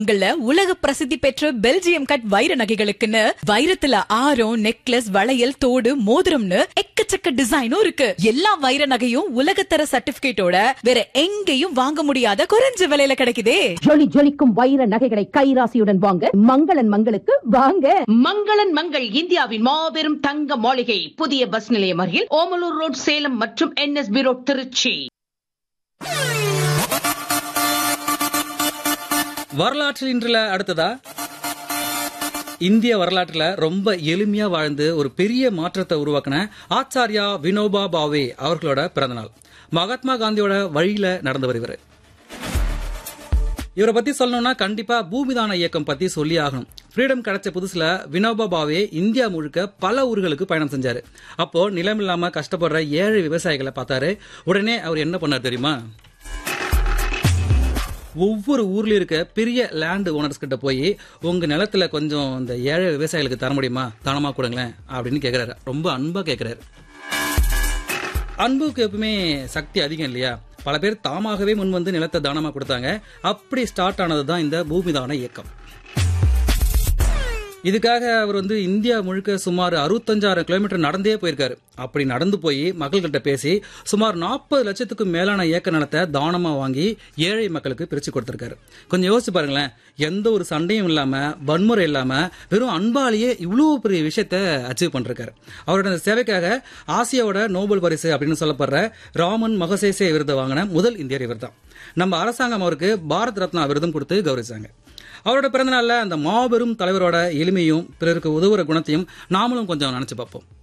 உங்கள உலக பிரசித்தி பெற்ற பெல்ஜியம் கட் வைர நகைகளுக்குன்னு வைரத்துல ஆரம் நெக்லஸ் வளையல் தோடு மோதிரம்னு எக்கச்சக்க டிசைனும் இருக்கு எல்லா வைர நகையும் உலகத்தர சர்டிபிகேட்டோட வேற எங்கேயும் வாங்க முடியாத குறைஞ்ச விலையில கிடைக்குதே ஜொலி ஜொலிக்கும் வைர நகைகளை கைராசியுடன் வாங்க மங்களன் மங்களுக்கு வாங்க மங்களன் மங்கள் இந்தியாவின் மாபெரும் தங்க மாளிகை புதிய பஸ் நிலையம் அருகில் ஓமலூர் ரோட் சேலம் மற்றும் என்எஸ்பி ரோட் திருச்சி வரலாற்றில் இன்றுல அடுத்ததா இந்திய வரலாற்றுல ரொம்ப எளிமையா வாழ்ந்து ஒரு பெரிய மாற்றத்தை உருவாக்கின ஆச்சாரியா வினோபா பாவே அவர்களோட பிறந்தநாள் மகாத்மா காந்தியோட வழியில நடந்தவர் இவர் இவரை பத்தி சொல்லணும்னா கண்டிப்பா பூமிதான இயக்கம் பத்தி சொல்லி ஆகணும் ஃப்ரீடம் கிடைச்ச புதுசுல வினோபா பாவே இந்தியா முழுக்க பல ஊர்களுக்கு பயணம் செஞ்சாரு அப்போ நிலம் இல்லாம கஷ்டப்படுற ஏழை விவசாயிகளை பார்த்தாரு உடனே அவர் என்ன பண்ணார் தெரியுமா ஒவ்வொரு ஊர்ல இருக்க பெரிய லேண்ட் ஓனர்ஸ் கிட்ட போய் உங்க நிலத்துல கொஞ்சம் இந்த ஏழை விவசாயிகளுக்கு தர முடியுமா தானமா கொடுங்களேன் அப்படின்னு கேக்குறாரு ரொம்ப அன்பா கேக்குறாரு அன்புக்கு எப்பவுமே சக்தி அதிகம் இல்லையா பல பேர் தாமாகவே முன் வந்து நிலத்தை தானமா கொடுத்தாங்க அப்படி ஸ்டார்ட் ஆனது தான் இந்த பூமிதான இயக்கம் இதுக்காக அவர் வந்து இந்தியா முழுக்க சுமார் அறுபத்தஞ்சாயிரம் கிலோமீட்டர் நடந்தே போயிருக்காரு அப்படி நடந்து போய் மக்கள்கிட்ட பேசி சுமார் நாற்பது லட்சத்துக்கும் மேலான ஏக்க நிலத்தை தானமா வாங்கி ஏழை மக்களுக்கு பிரிச்சு கொடுத்திருக்காரு கொஞ்சம் யோசிச்சு பாருங்களேன் எந்த ஒரு சண்டையும் இல்லாம வன்முறை இல்லாம வெறும் அன்பாலேயே இவ்வளவு பெரிய விஷயத்த அச்சீவ் பண்ணிருக்காரு அவரோட இந்த சேவைக்காக ஆசியாவோட நோபல் பரிசு அப்படின்னு சொல்லப்படுற ராமன் மகசேசே விருதை வாங்கின முதல் இந்தியர் இவர் தான் நம்ம அரசாங்கம் அவருக்கு பாரத் ரத்னா விருதும் கொடுத்து கௌரவிச்சாங்க அவரோட பிறந்தநாள்ல அந்த மாபெரும் தலைவரோட எளிமையும் பிறருக்கு உதவுற குணத்தையும் நாமளும் கொஞ்சம் நினைச்சு பார்ப்போம்